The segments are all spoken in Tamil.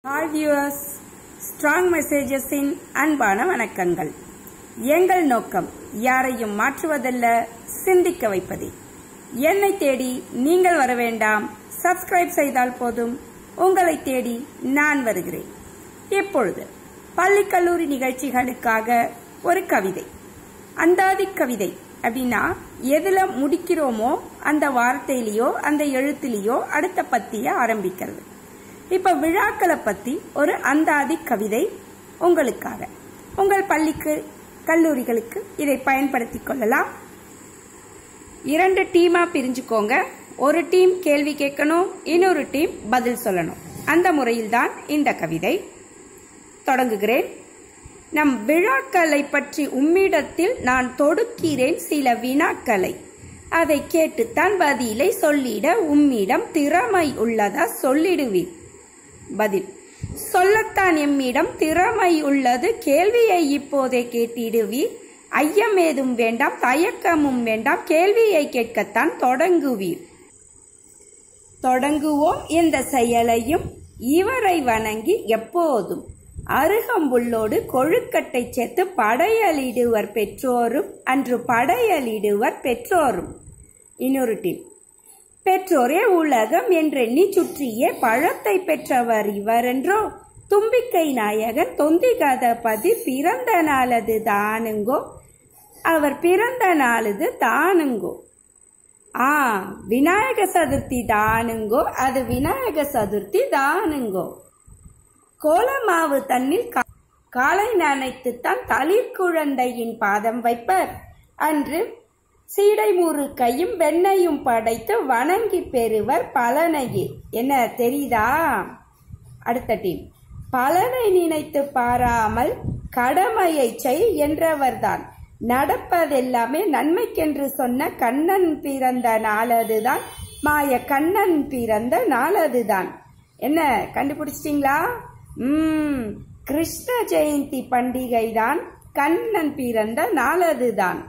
ஆல் வியூவர்ஸ் ஸ்ட்ராங் மெசேஜஸின் அன்பான வணக்கங்கள் எங்கள் நோக்கம் யாரையும் மாற்றுவதல்ல சிந்திக்க வைப்பதே என்னை தேடி நீங்கள் வர வேண்டாம் சப்ஸ்கிரைப் செய்தால் போதும் உங்களை தேடி நான் வருகிறேன் இப்பொழுது பள்ளி கல்லூரி நிகழ்ச்சிகளுக்காக ஒரு கவிதை அந்தாதி கவிதை அப்படின்னா எதுல முடிக்கிறோமோ அந்த வார்த்தையிலயோ அந்த எழுத்துலயோ அடுத்த பத்திய ஆரம்பிக்கிறது இப்ப விழாக்களை பத்தி ஒரு அந்தாதி கவிதை உங்களுக்காக உங்கள் பள்ளிக்கு கல்லூரிகளுக்கு இதை பயன்படுத்திக் கொள்ளலாம் இரண்டு டீமா பிரிஞ்சுக்கோங்க ஒரு டீம் கேள்வி கேட்கணும் இன்னொரு டீம் பதில் சொல்லணும் அந்த முறையில்தான் இந்த கவிதை தொடங்குகிறேன் நம் விழாக்களை பற்றி உம்மிடத்தில் நான் தொடுக்கிறேன் சில வினாக்களை அதை கேட்டுத்தான் பதிலை சொல்லிட உம்மிடம் திறமை உள்ளதா சொல்லிடுவீர் பதில் சொல்லத்தான் எம்மிடம் திறமை உள்ளது கேள்வியை இப்போதே கேட்டிடுவீர் ஐயம் ஏதும் வேண்டாம் தயக்கமும் வேண்டாம் கேள்வியை கேட்கத்தான் தொடங்குவீர் தொடங்குவோம் இந்த செயலையும் இவரை வணங்கி எப்போதும் அருகம்புல்லோடு கொழுக்கட்டை சேர்த்து படையலிடுவர் பெற்றோரும் அன்று படையலிடுவர் பெற்றோரும் இன்னொரு டீம் பெற்றோரே உலகம் என்றெண்ணி சுற்றியே பழத்தை பெற்றவர் இவரென்றோ தும்பிக்கை நாயகன் தொந்திகதபதி பிறந்த நாளது தானுங்கோ அவர் பிறந்த நாளது தானுங்கோ ஆ விநாயக சதுர்த்தி தானுங்கோ அது விநாயக சதுர்த்தி தானுங்கோ கோலமாவு தன்னில் கா- காலை நனைத்துத்தான் தளிர் குழந்தையின் பாதம் வைப்பர் அன்று சீடை முறுக்கையும் வெண்ணையும் படைத்து வணங்கி பெறுவர் பலனையே என்ன தெரியுதா அடுத்த டீம் பலனை நினைத்து பாராமல் கடமையை செய் என்றவர்தான் நடப்பதெல்லாமே நன்மைக்கென்று சொன்ன கண்ணன் பிறந்த நாளதுதான் மாய கண்ணன் பிறந்த நாளதுதான் என்ன கண்டுபிடிச்சிட்டீங்களா ம் கிருஷ்ண ஜெயந்தி பண்டிகை தான் கண்ணன் பிறந்த நாளதுதான்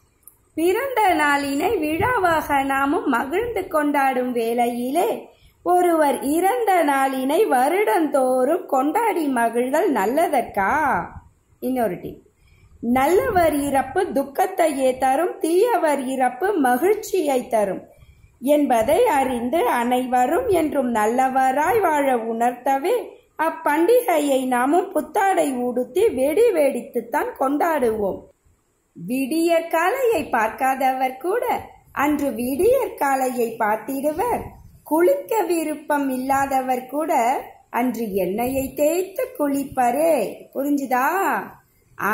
பிறந்த நாளினை விழாவாக நாமும் மகிழ்ந்து கொண்டாடும் வேளையிலே ஒருவர் இறந்த நாளினை வருடந்தோறும் கொண்டாடி மகிழ்தல் நல்லதற்கா இன்னொரு டீம் நல்லவர் இறப்பு துக்கத்தையே தரும் தீயவர் இறப்பு மகிழ்ச்சியை தரும் என்பதை அறிந்து அனைவரும் என்றும் நல்லவராய் வாழ உணர்த்தவே அப்பண்டிகையை நாமும் புத்தாடை உடுத்தி வெடி வெடித்துத்தான் கொண்டாடுவோம் விடியற் காலையை பார்க்காதவர் கூட அன்று விடியற் காலையை பார்த்திடுவர் குளிக்க விருப்பம் இல்லாதவர் கூட அன்று எண்ணெயை தேய்த்து குளிப்பரே புரிஞ்சுதா ஆ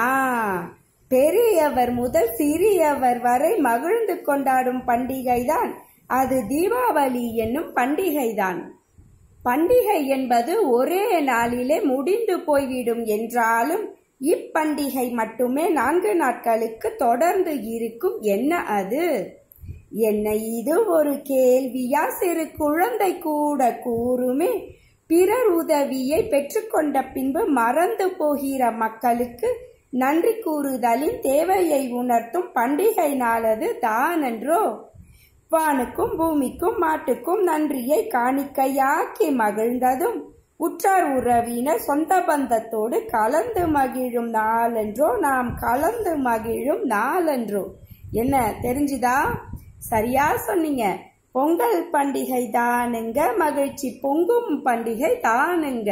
பெரியவர் முதல் சிறியவர் வரை மகிழ்ந்து கொண்டாடும் பண்டிகைதான் அது தீபாவளி என்னும் பண்டிகைதான் பண்டிகை என்பது ஒரே நாளிலே முடிந்து போய்விடும் என்றாலும் இப்பண்டிகை மட்டுமே நான்கு நாட்களுக்கு தொடர்ந்து இருக்கும் என்ன அது என்ன இது ஒரு கேள்வியா சிறு குழந்தை கூட கூறுமே பிறர் உதவியை பெற்றுக்கொண்ட பின்பு மறந்து போகிற மக்களுக்கு நன்றி கூறுதலின் தேவையை உணர்த்தும் பண்டிகை நாளது தானன்றோ வானுக்கும் பூமிக்கும் மாட்டுக்கும் நன்றியை காணிக்கையாக்கி மகிழ்ந்ததும் உற்றார் உறவினர் சொந்த பந்தத்தோடு கலந்து மகிழும் நாளன்றோ நாம் கலந்து மகிழும் நாளன்றோ என்ன தெரிஞ்சுதா சரியா சொன்னீங்க பொங்கல் பண்டிகை தானுங்க மகிழ்ச்சி பொங்கும் பண்டிகை தானுங்க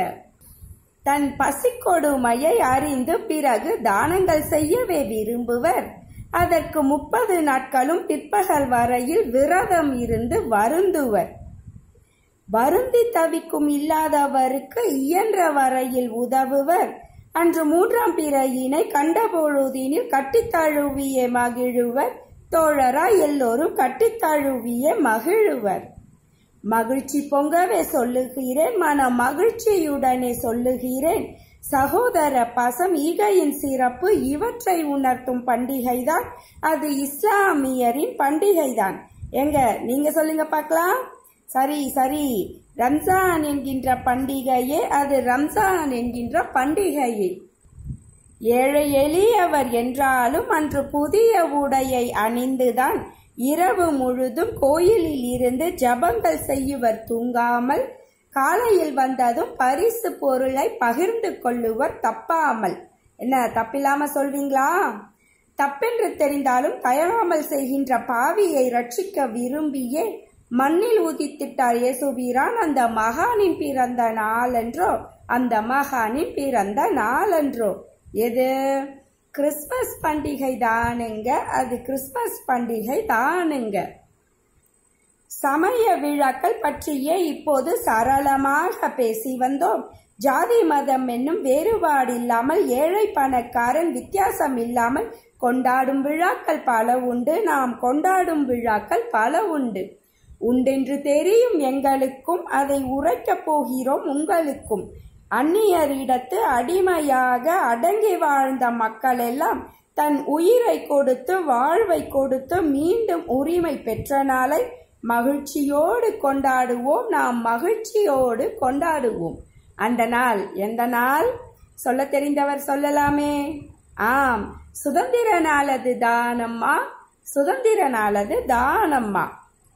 தன் பசிக்கொடுமையை அறிந்து பிறகு தானங்கள் செய்யவே விரும்புவர் அதற்கு முப்பது நாட்களும் பிற்பகல் வரையில் விரதம் இருந்து வருந்துவர் வருந்தி தவிக்கும் இல்லாதவருக்கு இயன்ற வரையில் உதவுவர் அன்று மூன்றாம் பிறையினை கண்டபொழுதினில் கட்டித்தழுவிய மகிழுவர் தோழரா எல்லோரும் கட்டித்தழுவிய மகிழுவர் மகிழ்ச்சி பொங்கவே சொல்லுகிறேன் மன மகிழ்ச்சியுடனே சொல்லுகிறேன் சகோதர பாசம் ஈகையின் சிறப்பு இவற்றை உணர்த்தும் பண்டிகைதான் அது இஸ்லாமியரின் பண்டிகைதான் எங்க நீங்க சொல்லுங்க பார்க்கலாம் சரி சரி ரம்ஜான் என்கின்ற பண்டிகையே அது ரம்ஜான் என்கின்ற பண்டிகையே ஏழை எளியவர் என்றாலும் அன்று புதிய உடையை அணிந்துதான் இரவு முழுதும் கோயிலில் இருந்து ஜபங்கள் செய்யுவர் தூங்காமல் காலையில் வந்ததும் பரிசு பொருளை பகிர்ந்து கொள்ளுவர் தப்பாமல் என்ன தப்பில்லாம சொல்வீங்களா தப்பென்று தெரிந்தாலும் தயராமல் செய்கின்ற பாவியை ரட்சிக்க விரும்பியே மண்ணில் உதித்திட்டார் இயேசுவீரான் அந்த மகானின் பிறந்த நாளன்றோ அந்த மகானின் பிறந்த நாளன்றோ எது கிறிஸ்மஸ் பண்டிகை தானுங்க அது கிறிஸ்மஸ் பண்டிகை தானுங்க சமய விழாக்கள் பற்றியே இப்போது சரளமாக பேசி வந்தோம் ஜாதி மதம் என்னும் வேறுபாடு இல்லாமல் ஏழை பணக்காரன் வித்தியாசம் இல்லாமல் கொண்டாடும் விழாக்கள் பல உண்டு நாம் கொண்டாடும் விழாக்கள் பல உண்டு உண்டென்று தெரியும் எங்களுக்கும் அதை உரைக்கப் போகிறோம் உங்களுக்கும் அந்நியரிடத்து அடிமையாக அடங்கி வாழ்ந்த மக்கள் எல்லாம் தன் உயிரை கொடுத்து வாழ்வை கொடுத்து மீண்டும் உரிமை பெற்ற நாளை மகிழ்ச்சியோடு கொண்டாடுவோம் நாம் மகிழ்ச்சியோடு கொண்டாடுவோம் அந்த நாள் எந்த நாள் சொல்ல தெரிந்தவர் சொல்லலாமே ஆம் சுதந்திர நாளது தானம்மா சுதந்திர நாளது தானம்மா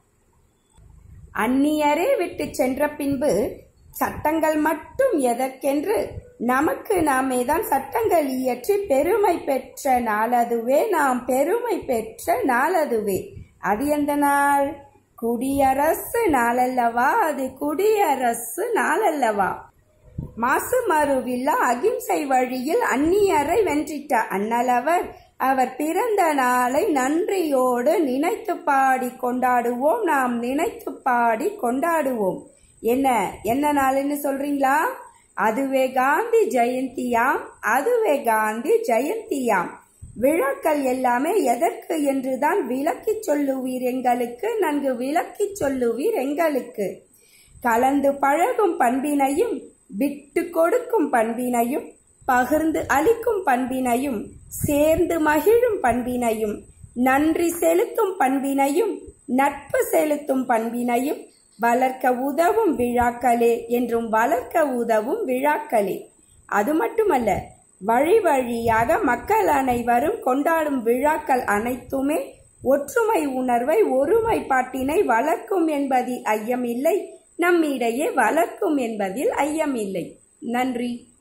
அந்நியரே விட்டு சென்ற பின்பு சட்டங்கள் மட்டும் எதற்கென்று நமக்கு நாமே தான் சட்டங்கள் இயற்றி பெருமை பெற்ற நாளதுவே நாம் பெருமை பெற்ற நாளதுவே அது எந்த நாள் குடியரசு நாளல்லவா அது குடியரசு நாளல்லவா மாசு மறுவில்லா அகிம்சை வழியில் அந்நியரை வென்றிட்ட அண்ணலவர் அவர் பிறந்த நாளை நன்றியோடு நினைத்து பாடி கொண்டாடுவோம் நாம் நினைத்து பாடி கொண்டாடுவோம் என்ன என்ன நாள்னு சொல்றீங்களா அதுவே காந்தி ஜெயந்தியாம் அதுவே காந்தி ஜெயந்தியாம் விழாக்கள் எல்லாமே எதற்கு என்றுதான் விளக்கி சொல்லுவீர் எங்களுக்கு நன்கு விளக்கி சொல்லுவீர் எங்களுக்கு கலந்து பழகும் பண்பினையும் விட்டு கொடுக்கும் பண்பினையும் பகிர்ந்து அளிக்கும் பண்பினையும் சேர்ந்து மகிழும் பண்பினையும் நன்றி செலுத்தும் பண்பினையும் நட்பு செலுத்தும் பண்பினையும் வளர்க்க உதவும் விழாக்களே என்றும் வளர்க்க உதவும் விழாக்களே அது மட்டுமல்ல வழி வழியாக மக்கள் அனைவரும் கொண்டாடும் விழாக்கள் அனைத்துமே ஒற்றுமை உணர்வை ஒருமைப்பாட்டினை வளர்க்கும் என்பதில் ஐயமில்லை நம்மிடையே வளர்க்கும் என்பதில் ஐயமில்லை நன்றி